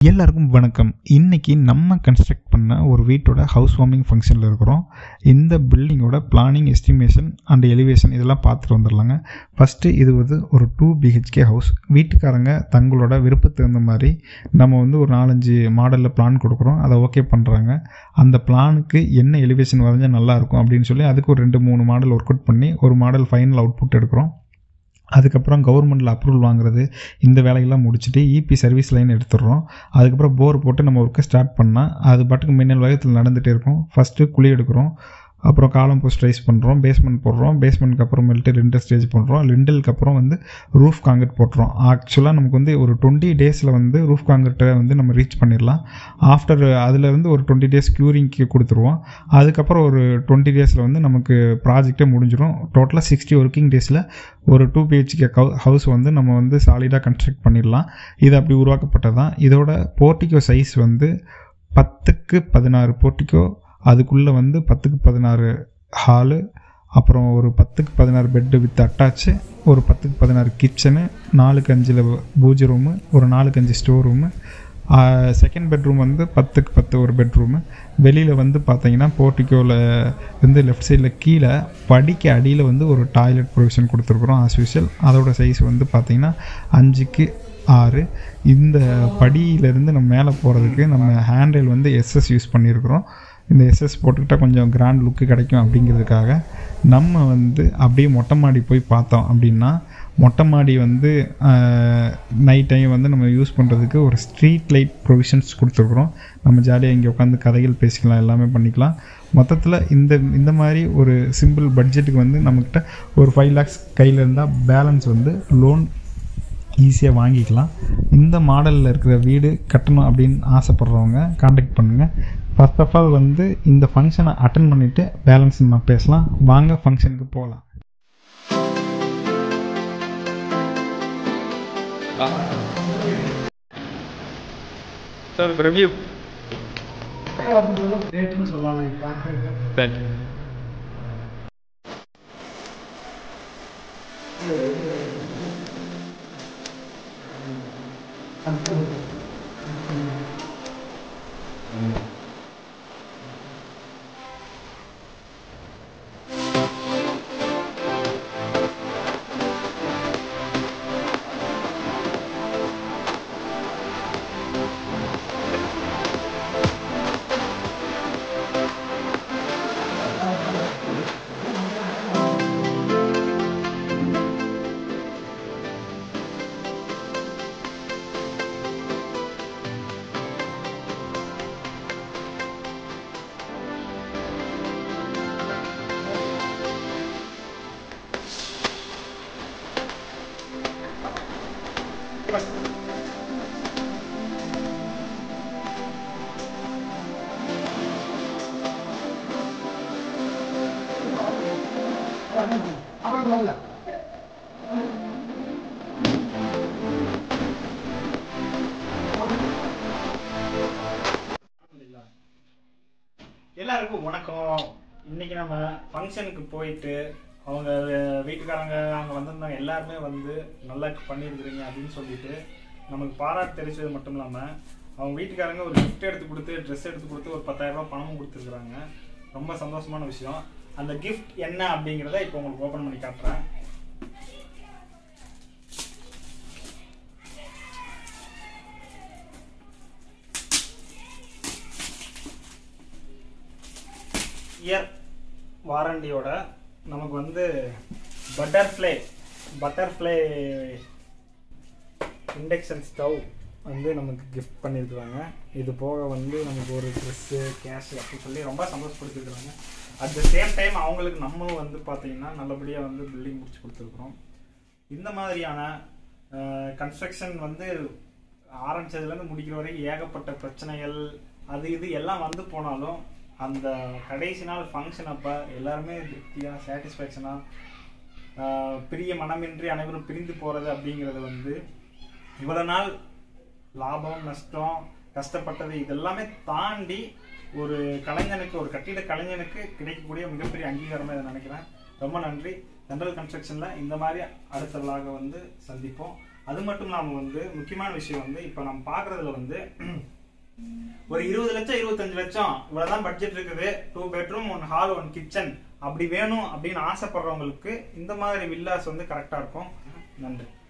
எல்லாருக்கும் வணக்கம் இன்னைக்கு நம்ம கன்ஸ்ட்ரக்ட் பண்ண ஒரு வீட்டோட ஹவுஸ் வார்மிங் ஃபங்க்ஷனில் இருக்கிறோம் இந்த பில்டிங்கோட பிளானிங் எஸ்டிமேஷன் அண்ட் எலிவேஷன் இதெல்லாம் பார்த்துட்டு வந்துடலாங்க ஃபஸ்ட்டு இது வந்து ஒரு டூ பிஹெச்கே ஹவுஸ் வீட்டுக்காரங்க தங்களோட விருப்பத்துக்கு தகுந்த மாதிரி நம்ம வந்து ஒரு நாலஞ்சு மாடலில் பிளான் கொடுக்குறோம் அதை ஓகே பண்ணுறாங்க அந்த பிளானுக்கு என்ன எலிவேஷன் வரைஞ்சால் நல்லாயிருக்கும் அப்படின்னு சொல்லி அதுக்கு ஒரு ரெண்டு மூணு மாடல் ஒர்க் அவுட் பண்ணி ஒரு மாடல் ஃபைனல் அவுட்புட் எடுக்கிறோம் அதுக்கப்புறம் கவர்மெண்டில் அப்ரூவல் வாங்குறது இந்த வேலையெல்லாம் முடிச்சுட்டு இபி சர்வீஸ் லைன் எடுத்துடுறோம் அதுக்கப்புறம் போர் போட்டு நம்ம ஒர்க்கை ஸ்டார்ட் பண்ணால் அது பாட்டுக்கு மின்னல் வேகத்தில் நடந்துகிட்டே இருக்கும் ஃபஸ்ட்டு குழி எடுக்கிறோம் அப்புறம் காலம் போஸ்ட் ரைஸ் பண்ணுறோம் பேஸ்மெண்ட் போடுறோம் பேஸ்மெண்ட்க்கு அப்புறமேல்ட்டு லிண்டல் ஸ்டேஜ் பண்ணுறோம் லிண்டலுக்கு அப்புறம் வந்து ரூஃப் காங்கிரட் போட்டுறோம் ஆக்சுவலாக நமக்கு வந்து ஒரு டுவெண்ட்டி டேஸில் வந்து ரூஃப் காங்கிரட்டை வந்து நம்ம ரீச் பண்ணிடலாம் ஆஃப்டர் அதுலேருந்து ஒரு டுவெண்ட்டி டேஸ் க்யூரிங்க்கு கொடுத்துருவோம் அதுக்கப்புறம் ஒரு டுவெண்ட்டி டேஸில் வந்து நமக்கு ப்ராஜெக்டே முடிஞ்சிடும் டோட்டலாக சிக்ஸ்டி ஒர்க்கிங் டேஸில் ஒரு டூ பிஹெச்கே ஹவுஸ் வந்து நம்ம வந்து சாலிடாக கன்ஸ்ட்ரக்ட் பண்ணிடலாம் இது அப்படி உருவாக்கப்பட்டது தான் இதோட போர்ட்டிகோ சைஸ் வந்து பத்துக்கு பதினாறு போர்ட்டிகோ அதுக்குள்ளே வந்து பத்துக்கு பதினாறு ஹாலு அப்புறம் ஒரு பத்துக்கு பதினாறு பெட்டு வித் அட்டாச்சு ஒரு பத்துக்கு பதினாறு கிச்சனு நாலுக்கு அஞ்சில் பூஜை ரூமு ஒரு நாலுக்கு அஞ்சு ஸ்டோர் ரூமு செகண்ட் பெட்ரூம் வந்து பத்துக்கு பத்து ஒரு பெட்ரூமு வெளியில் வந்து பார்த்தீங்கன்னா போர்ட்டிக்கோவில் வந்து லெஃப்ட் சைடில் கீழே படிக்க அடியில் வந்து ஒரு டாய்லெட் ப்ரொவிஷன் கொடுத்துருக்குறோம் ஆஸ் யூஷுவல் அதோட சைஸ் வந்து பார்த்திங்கன்னா அஞ்சுக்கு ஆறு இந்த படியிலேருந்து நம்ம மேலே போகிறதுக்கு நம்ம ஹேண்டில் வந்து எஸ்எஸ் யூஸ் பண்ணியிருக்கிறோம் இந்த எஸ்எஸ் போட்டுக்கிட்டால் கொஞ்சம் கிராண்ட் லுக்கு கிடைக்கும் அப்படிங்கிறதுக்காக நம்ம வந்து அப்படியே மொட்டை மாடி போய் பார்த்தோம் அப்படின்னா மொட்டை மாடி வந்து நைட் டைம் வந்து நம்ம யூஸ் பண்ணுறதுக்கு ஒரு ஸ்ட்ரீட் லைட் ப்ரொவிஷன்ஸ் கொடுத்துருக்குறோம் நம்ம ஜாலியாக இங்கே உட்காந்து கதைகள் பேசிக்கலாம் எல்லாமே பண்ணிக்கலாம் மொத்தத்தில் இந்த இந்த மாதிரி ஒரு சிம்பிள் பட்ஜெட்டுக்கு வந்து நம்மக்கிட்ட ஒரு ஃபைவ் லேக்ஸ் கையில் இருந்தால் பேலன்ஸ் வந்து லோன் ஈஸியாக வாங்கிக்கலாம் இந்த மாடலில் இருக்கிற வீடு கட்டணும் அப்படின்னு ஆசைப்பட்றவங்க காண்டாக்ட் பண்ணுங்கள் ஃபர்ஸ்ட் ஆஃப் ஆல் வந்து இந்த ஃபங்க்ஷனை அட்டன் பண்ணிவிட்டு பேலன்ஸ் நம்ம பேசலாம் வாங்க ஃபங்க்ஷனுக்கு போகலாம் சார் ரிவ்யூ ரேட்டுன்னு சொல்லலாம் இப்போ சரி எல்லாருக்கும் வணக்கம் இன்னைக்கு நம்ம ஃபங்க்ஷனுக்கு போயிட்டு அவங்க வீட்டுக்காரங்க அங்கே வந்திருந்தாங்க எல்லாருமே வந்து நல்லா பண்ணியிருக்கிறீங்க அப்படின்னு சொல்லிட்டு நமக்கு பாராட்டு தெரிவிச்சது மட்டும் இல்லாமல் அவங்க வீட்டுக்காரங்க ஒரு கிஃப்ட் எடுத்து கொடுத்து ட்ரெஸ் எடுத்து கொடுத்து ஒரு பத்தாயிரம் ரூபாய் பணமும் கொடுத்துருக்குறாங்க ரொம்ப சந்தோஷமான விஷயம் அந்த கிஃப்ட் என்ன அப்படிங்கிறத இப்போ உங்களுக்கு ஓப்பன் பண்ணி காட்டுறேன் இயர் வாரண்டியோட நமக்கு வந்து பட்டர்ஃப்ளை பட்டர்ஃப்ளை இண்டக்ஷன் ஸ்டவ் வந்து நமக்கு கிஃப்ட் பண்ணியிருக்கிறாங்க இது போக வந்து நமக்கு ஒரு ட்ரெஸ்ஸு கேஷ் அப்படின்னு சொல்லி ரொம்ப சந்தோஷப்படுத்திருக்கிறாங்க அட் த சேம் டைம் அவங்களுக்கு நம்மளும் வந்து பார்த்தீங்கன்னா நல்லபடியாக வந்து பில்டிங் முடிச்சு கொடுத்துருக்குறோம் இந்த மாதிரியான கன்ஸ்ட்ரக்ஷன் வந்து ஆரம்பிச்சதுலேருந்து முடிக்கிற வரைக்கும் ஏகப்பட்ட பிரச்சனைகள் அது இது எல்லாம் வந்து போனாலும் அந்த கடைசி நாள் ஃபங்க்ஷன் அப்போ எல்லாருமே திருப்தியாக சாட்டிஸ்ஃபேக்ஷனாக பிரிய மனமின்றி அனைவரும் பிரிந்து போகிறது அப்படிங்கிறது வந்து இவ்வளோ நாள் லாபம் நஷ்டம் கஷ்டப்பட்டது இதெல்லாமே தாண்டி ஒரு கலைஞனுக்கு ஒரு கட்டிட கலைஞனுக்கு கிடைக்கக்கூடிய மிகப்பெரிய அங்கீகாரமாக இதை நினைக்கிறேன் ரொம்ப நன்றி ஜென்ரல் கன்ஸ்ட்ரக்ஷனில் இந்த மாதிரி அடுத்த vlog-அ வந்து சந்திப்போம் அது மட்டும் இல்லாமல் வந்து முக்கியமான விஷயம் வந்து இப்போ நம்ம பார்க்குறதுல வந்து ஒரு இருபது லட்சம் இருபத்தஞ்சு லட்சம் இவ்வளவுதான் பட்ஜெட் இருக்குது two bedroom one hall one kitchen அப்படி வேணும் அப்படின்னு ஆசைப்படுறவங்களுக்கு இந்த மாதிரி வில்லாஸ் வந்து கரெக்டாக இருக்கும் நன்றி